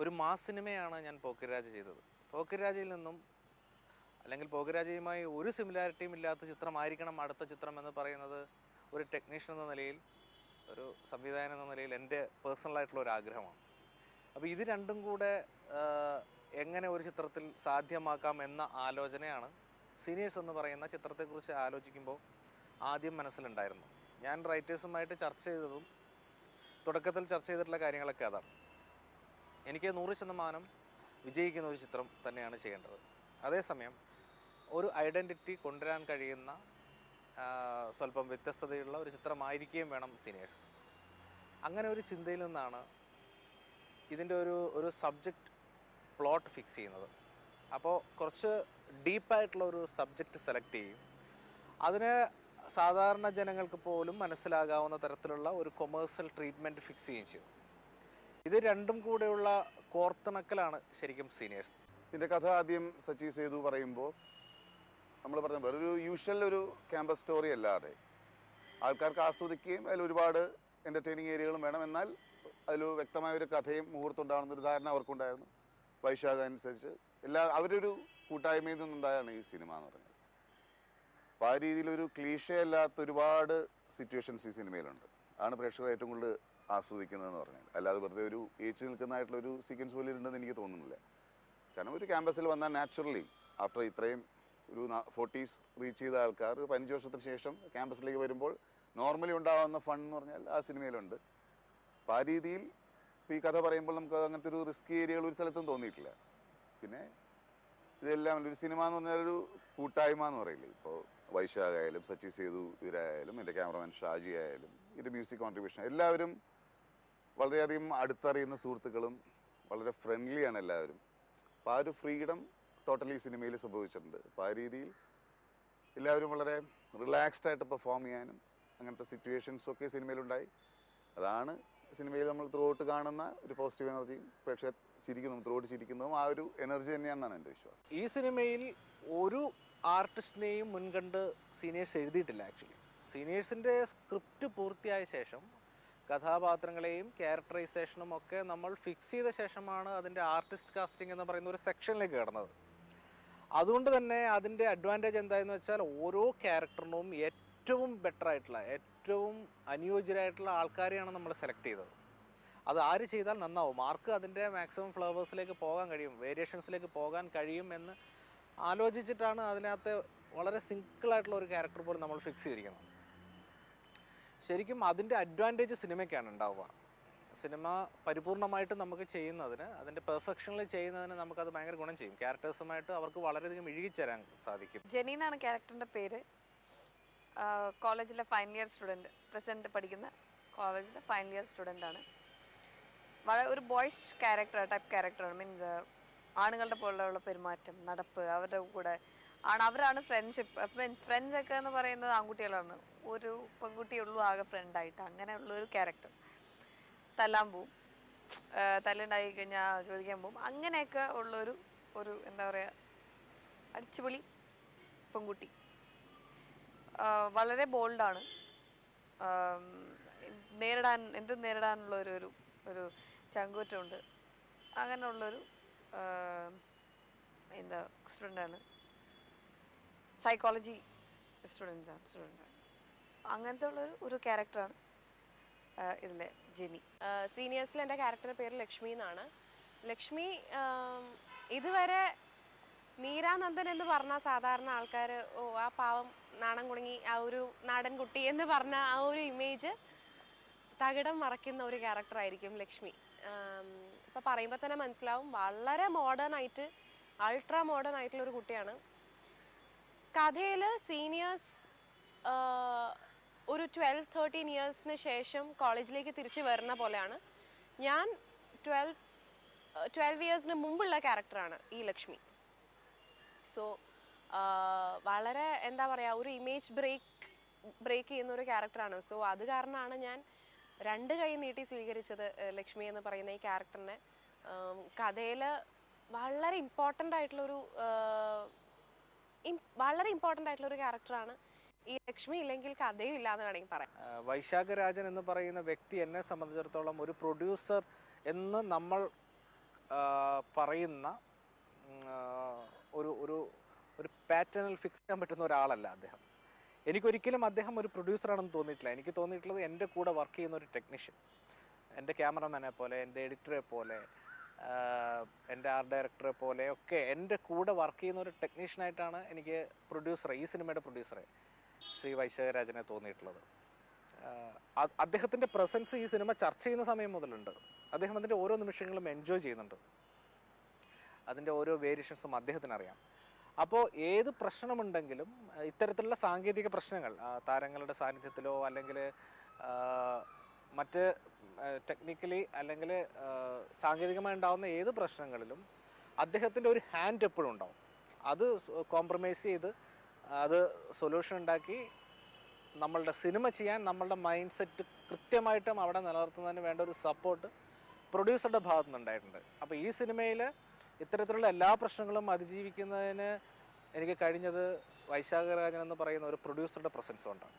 ഒരു മാസ് സിനിമയാണ് ഞാൻ പോക്കിരാജ് ചെയ്തത് പോക്കിരാജയിൽ നിന്നും അല്ലെങ്കിൽ പോക്കിരാജയുമായി ഒരു സിമിലാരിറ്റിയും ഇല്ലാത്ത ചിത്രമായിരിക്കണം അടുത്ത ചിത്രം എന്ന് പറയുന്നത് ഒരു ടെക്നീഷ്യൻ എന്ന നിലയിൽ ഒരു സംവിധായകൻ എന്ന നിലയിൽ എൻ്റെ പേഴ്സണലായിട്ടുള്ള ഒരു ആഗ്രഹമാണ് അപ്പോൾ ഇത് രണ്ടും കൂടെ ആ, എങ്ങനെ ഒരു ചിത്രത്തിൽ സാധ്യമാക്കാം എന്ന ആലോചനയാണ് സീനിയേഴ്സ് എന്ന് പറയുന്ന ചിത്രത്തെക്കുറിച്ച് ആലോചിക്കുമ്പോൾ ആദ്യം മനസ്സിലുണ്ടായിരുന്നു ഞാൻ റൈറ്റേഴ്സുമായിട്ട് ചർച്ച ചെയ്തതും തുടക്കത്തിൽ ചർച്ച ചെയ്തിട്ടുള്ള കാര്യങ്ങളൊക്കെ അതാണ് എനിക്ക് നൂറ് ശതമാനം വിജയിക്കുന്ന ഒരു ചിത്രം തന്നെയാണ് ചെയ്യേണ്ടത് അതേസമയം ഒരു ഐഡൻറ്റിറ്റി കൊണ്ടുവരാൻ കഴിയുന്ന ആ, സ്വല്പം വ്യത്യസ്തതയുള്ള ഒരു ചിത്രമായിരിക്കുകയും വേണം സീനിയേഴ്സ് അങ്ങനെ ഒരു ചിന്തയിൽ നിന്നാണ് ഇതിൻ്റെ ഒരു ഒരു സബ്ജക്റ്റ് പ്ലോട്ട് ഫിക്സ് ചെയ്യുന്നത് അപ്പോൾ കുറച്ച് ഡീപ്പായിട്ടുള്ള ഒരു സബ്ജക്റ്റ് സെലക്ട് ചെയ്യും അതിന് സാധാരണ ജനങ്ങൾക്ക് പോലും മനസ്സിലാകാവുന്ന തരത്തിലുള്ള ഒരു കൊമേഴ്സ്യൽ ട്രീറ്റ്മെൻറ്റ് ഫിക്സ് ചെയ്യുകയും ചെയ്തു ഇത് രണ്ടും കൂടെയുള്ള കോർത്തിണക്കലാണ് ശരിക്കും സീനിയേഴ്സ് ഇതിൻ്റെ കഥ ആദ്യം സച്ചി സേതു പറയുമ്പോൾ നമ്മൾ പറഞ്ഞ പോലെ ഒരു യൂഷ്വൽ ഒരു ക്യാമ്പസ് സ്റ്റോറി അല്ലാതെ ആൾക്കാർക്ക് ആസ്വദിക്കുകയും അതിൽ ഒരുപാട് എൻ്റർടൈനിങ് ഏരിയകളും വേണം എന്നാൽ അതിൽ വ്യക്തമായ ഒരു കഥയും മുഹൂർത്തം ഉണ്ടാകുന്ന ഒരു ധാരണ അവർക്കുണ്ടായിരുന്നു വൈശാഖ അനുസരിച്ച് എല്ലാ അവരൊരു കൂട്ടായ്മയിൽ നിന്നുണ്ടായാണ് ഈ സിനിമ എന്ന് പറയുന്നത് അപ്പോൾ ആ രീതിയിലൊരു ക്ലീഷയല്ലാത്ത ഒരുപാട് സിറ്റുവേഷൻസ് ഈ സിനിമയിലുണ്ട് ആണ് പ്രേക്ഷകർ ഏറ്റവും കൂടുതൽ ആസ്വദിക്കുന്നതെന്ന് പറഞ്ഞാൽ അല്ലാതെ വെറുതെ ഒരു ഏച്ചു നിൽക്കുന്നതായിട്ടുള്ള ഒരു സീക്വൻസ് പോലെ ഉണ്ടെന്ന് എനിക്ക് തോന്നുന്നില്ല കാരണം ഒരു ക്യാമ്പസിൽ വന്നാൽ നാച്ചുറലി ആഫ്റ്റർ ഇത്രയും ഒരു ഫോർട്ടീസ് റീച്ച് ചെയ്ത ആൾക്കാർ ഒരു പതിനഞ്ച് വർഷത്തിന് ശേഷം ക്യാമ്പസിലേക്ക് വരുമ്പോൾ നോർമലി ഉണ്ടാകുന്ന ഫൺ എന്ന് പറഞ്ഞാൽ ആ സിനിമയിലുണ്ട് അപ്പോൾ ആ രീതിയിൽ ഇപ്പോൾ ഈ കഥ പറയുമ്പോൾ നമുക്ക് അങ്ങനത്തെ ഒരു റിസ്കി ഏരിയകൾ ഒരു സ്ഥലത്തും തോന്നിയിട്ടില്ല പിന്നെ ഇതെല്ലാം ഒരു സിനിമ എന്ന് പറഞ്ഞാൽ ഒരു കൂട്ടായ്മ എന്ന് പറയില്ലേ ഇപ്പോൾ വൈശാഖ് ആയാലും സച്ചി സേതു ഇവരായാലും എൻ്റെ ക്യാമറമാൻ ഷാജി ആയാലും ഇതിൻ്റെ മ്യൂസിക് കോൺട്രിബ്യൂഷൻ എല്ലാവരും വളരെയധികം അടുത്തറിയുന്ന സുഹൃത്തുക്കളും വളരെ ഫ്രണ്ട്ലിയാണ് എല്ലാവരും അപ്പോൾ ആ ഒരു ഫ്രീഡം ടോട്ടലി സിനിമയിൽ സംഭവിച്ചിട്ടുണ്ട് അപ്പോൾ ആ രീതിയിൽ എല്ലാവരും വളരെ റിലാക്സ്ഡ് ആയിട്ട് പെർഫോം ചെയ്യാനും അങ്ങനത്തെ സിറ്റുവേഷൻസും ഒക്കെ സിനിമയിലുണ്ടായി അതാണ് സിനിമയിൽ നമ്മൾ ത്രൂഔട്ട് കാണുന്ന ഒരു പോസിറ്റീവ് എനർജിയും പ്രേക്ഷകർ ചിരിക്കുന്നതും ത്രൂഔട്ട് ചിരിക്കുന്നതും ആ ഒരു എനർജി തന്നെയാണെന്നാണ് എൻ്റെ വിശ്വാസം ഈ സിനിമയിൽ ഒരു ആർട്ടിസ്റ്റിനെയും മുൻകണ്ട് സീനിയേഴ്സ് എഴുതിയിട്ടില്ല ആക്ച്വലി സീനിയേഴ്സിൻ്റെ സ്ക്രിപ്റ്റ് പൂർത്തിയായ ശേഷം കഥാപാത്രങ്ങളെയും ക്യാരക്ടറൈസേഷനും ഒക്കെ നമ്മൾ ഫിക്സ് ചെയ്ത ശേഷമാണ് അതിൻ്റെ ആർട്ടിസ്റ്റ് കാസ്റ്റിംഗ് എന്ന് പറയുന്ന ഒരു സെക്ഷനിലേക്ക് കടന്നത് അതുകൊണ്ട് തന്നെ അതിൻ്റെ അഡ്വാൻറ്റേജ് എന്തായെന്ന് വെച്ചാൽ ഓരോ ക്യാരക്ടറിനും ഏറ്റവും ബെറ്റർ ആയിട്ടുള്ള ഏറ്റവും അനുയോജ്യരായിട്ടുള്ള ആൾക്കാരെയാണ് നമ്മൾ സെലക്ട് ചെയ്തത് അത് ആര് ചെയ്താൽ നന്നാവും ആർക്ക് അതിൻ്റെ മാക്സിമം ഫ്ലേവേഴ്സിലേക്ക് പോകാൻ കഴിയും വേരിയേഷൻസിലേക്ക് പോകാൻ കഴിയും എന്ന് ആലോചിച്ചിട്ടാണ് അതിനകത്ത് വളരെ സിംഗിളായിട്ടുള്ള ഒരു ക്യാരക്ടർ പോലും നമ്മൾ ഫിക്സ് ചെയ്തിരിക്കുന്നത് ശരിക്കും അതിൻ്റെ അഡ്വാൻറ്റേജ് സിനിമയ്ക്കാണ് ഉണ്ടാവുക സിനിമ പരിപൂർണമായിട്ട് നമുക്ക് ചെയ്യുന്നതിന് അതിൻ്റെ പെർഫെക്ഷനിൽ ചെയ്യുന്നതിന് നമുക്കത് ഭയങ്കര ഗുണം ചെയ്യും ക്യാരക്ടേഴ്സുമായിട്ട് അവർക്ക് വളരെയധികം ഇഴുകിച്ചേരാൻ സാധിക്കും ജെനി എന്നാണ് ക്യാരക്ടറിൻ്റെ പേര് കോളേജിലെ ഫൈനൽ ഇയർ സ്റ്റുഡൻറ്റ് പ്രസൻറ്റ് പഠിക്കുന്ന കോളേജിലെ ഫൈനൽ ഇയർ സ്റ്റുഡൻ്റ് ആണ് വളരെ ഒരു ബോയ്സ് ക്യാരക്ടർ ടൈപ്പ് ക്യാരക്ടറാണ് മീൻസ് ആണുങ്ങളുടെ പോലുള്ള പെരുമാറ്റം നടപ്പ് അവരുടെ കൂടെ ആണ് അവരാണ് ഫ്രണ്ട്ഷിപ്പ് മീൻസ് ഫ്രണ്ട്സ് ഒക്കെ എന്ന് പറയുന്നത് ആൺകുട്ടികളാണ് ഒരു പെൺകുട്ടിയുള്ളൂ ആകെ ഫ്രണ്ടായിട്ട് അങ്ങനെയുള്ള ഒരു ക്യാരക്ടർ തല്ലാൻ പോവും ആഹ് തല്ലുണ്ടായി കഴിഞ്ഞാൽ ചോദിക്കാൻ പോവും അങ്ങനെയൊക്കെ ഉള്ളൊരു ഒരു എന്താ പറയുക അടിച്ചുപൊളി പെൺകുട്ടി ആഹ് വളരെ ബോൾഡാണ് നേരിടാൻ എന്ത് നേരിടാനുള്ള ഒരു ഒരു ഒരു ചങ്കൂറ്റമുണ്ട് അങ്ങനെയുള്ളൊരു ആഹ് എന്താ സ്റ്റുഡൻ്റാണ് സൈക്കോളജി സ്റ്റുഡൻസാണ് സ്റ്റുഡൻ്റാണ് അങ്ങനത്തെ ഉള്ളൊരു ഒരു ക്യാരക്ടറാണ് ഇതിലെ ജെനി സീനിയേഴ്സിൽ എൻ്റെ ക്യാരക്ടറുടെ പേര് ലക്ഷ്മി എന്നാണ് ലക്ഷ്മി ആം, ഇതുവരെ മീരാനന്ദൻ എന്ന് പറഞ്ഞ സാധാരണ ആൾക്കാർ ഓ ആ പാവം നാണം കുണുങ്ങി ആ ഒരു നാടൻ കുട്ടി എന്ന് പറഞ്ഞ ആ ഒരു ഇമേജ് തകിടം മറക്കുന്ന ഒരു ക്യാരക്ടറായിരിക്കും ലക്ഷ്മി ഇപ്പം പറയുമ്പോൾ തന്നെ മനസ്സിലാവും വളരെ മോഡേൺ ആയിട്ട് അൾട്രാ മോഡേൺ ആയിട്ടുള്ള ഒരു കുട്ടിയാണ് കഥയിൽ സീനിയേഴ്സ് ഒരു ട്വൽവ് തേർട്ടീൻ ഇയേഴ്സിന് ശേഷം കോളേജിലേക്ക് തിരിച്ചു വരുന്ന പോലെയാണ് ഞാൻ ട്വൽവ് ട്വൽവ് ഇയേഴ്സിന് മുമ്പുള്ള ക്യാരക്ടറാണ് ഈ ലക്ഷ്മി സോ വളരെ എന്താ പറയുക ഒരു ഇമേജ് ബ്രേക്ക് ബ്രേക്ക് ചെയ്യുന്ന ഒരു ക്യാരക്ടറാണ് സോ അത് കാരണമാണ് ഞാൻ രണ്ട് കൈ നീട്ടി സ്വീകരിച്ചത് ഏഹ്, ലക്ഷ്മി എന്ന് പറയുന്ന ഈ ക്യാരക്ടറിനെ കഥയിൽ വളരെ ഇമ്പോർട്ടൻ്റ് ആയിട്ടുള്ളൊരു ആഹ്, ഇം- വളരെ ഇമ്പോർട്ടൻ്റ് ആയിട്ടുള്ള ഒരു ക്യാരക്ടറാണ് ഈ ലക്ഷ്മി ഇല്ലെങ്കിൽ കഥയും ഇല്ല എന്ന് വേണമെങ്കിൽ പറയാം ആ, വൈശാഖരാജൻ എന്ന് പറയുന്ന വ്യക്തി എന്നെ സംബന്ധിച്ചിടത്തോളം ഒരു പ്രൊഡ്യൂസർ എന്ന് നമ്മൾ ആ, പറയുന്ന ഉം, ആ, ഒരു ഒരു ഒരു പാറ്റേണിൽ ഫിക്സ് ചെയ്യാൻ പറ്റുന്ന ഒരാളല്ല അദ്ദേഹം എനിക്കൊരിക്കലും അദ്ദേഹം ഒരു പ്രൊഡ്യൂസറാണെന്ന് തോന്നിയിട്ടില്ല എനിക്ക് തോന്നിയിട്ടുള്ളത് എൻ്റെ കൂടെ വർക്ക് ചെയ്യുന്ന ഒരു ടെക്നീഷ്യൻ എൻ്റെ ക്യാമറമാനെ പോലെ എൻ്റെ എഡിറ്ററെ പോലെ ആഹ് എൻ്റെ ആർട്ട് ഡയറക്ടറെ പോലെ ഒക്കെ എൻ്റെ കൂടെ വർക്ക് ചെയ്യുന്ന ഒരു ടെക്നീഷ്യനായിട്ടാണ് എനിക്ക് പ്രൊഡ്യൂസറെ ഈ സിനിമയുടെ പ്രൊഡ്യൂസറെ ശ്രീ വൈശാഖരാജനെ തോന്നിയിട്ടുള്ളത് ആഹ് അ- അദ്ദേഹത്തിൻ്റെ പ്രസൻസ് ഈ സിനിമ ചർച്ച ചെയ്യുന്ന സമയം മുതലുണ്ട് അദ്ദേഹം അതിൻ്റെ ഓരോ നിമിഷങ്ങളും എൻജോയ് ചെയ്യുന്നുണ്ട് അതിൻ്റെ ഓരോ വേരിയേഷൻസും അദ്ദേഹത്തിന് അറിയാം അപ്പോൾ ഏത് പ്രശ്നമുണ്ടെങ്കിലും അഹ് ഇത്തരത്തിലുള്ള സാങ്കേതിക പ്രശ്നങ്ങൾ ആ, താരങ്ങളുടെ സാന്നിധ്യത്തിലോ അല്ലെങ്കിൽ മറ്റ് ടെക്നിക്കലി അല്ലെങ്കിൽ സാങ്കേതികമായി ഉണ്ടാകുന്ന ഏത് പ്രശ്നങ്ങളിലും അദ്ദേഹത്തിൻ്റെ ഒരു ഹാൻഡ് എപ്പോഴും ഉണ്ടാവും അത് കോംപ്രമൈസ് ചെയ്ത് അത് സൊല്യൂഷൻ ഉണ്ടാക്കി നമ്മളുടെ സിനിമ ചെയ്യാൻ നമ്മളുടെ മൈൻഡ് സെറ്റ് കൃത്യമായിട്ടും അവിടെ നിലനിർത്തുന്നതിന് വേണ്ട ഒരു സപ്പോർട്ട് പ്രൊഡ്യൂസറുടെ ഭാഗത്തു നിന്നുണ്ടായിട്ടുണ്ട് അപ്പോൾ ഈ സിനിമയിൽ ഇത്തരത്തിലുള്ള എല്ലാ പ്രശ്നങ്ങളും അതിജീവിക്കുന്നതിന് എനിക്ക് കഴിഞ്ഞത് വൈശാഖരാജൻ എന്ന് പറയുന്ന ഒരു പ്രൊഡ്യൂസറുടെ പ്രസൻസ് കൊണ്ടാണ്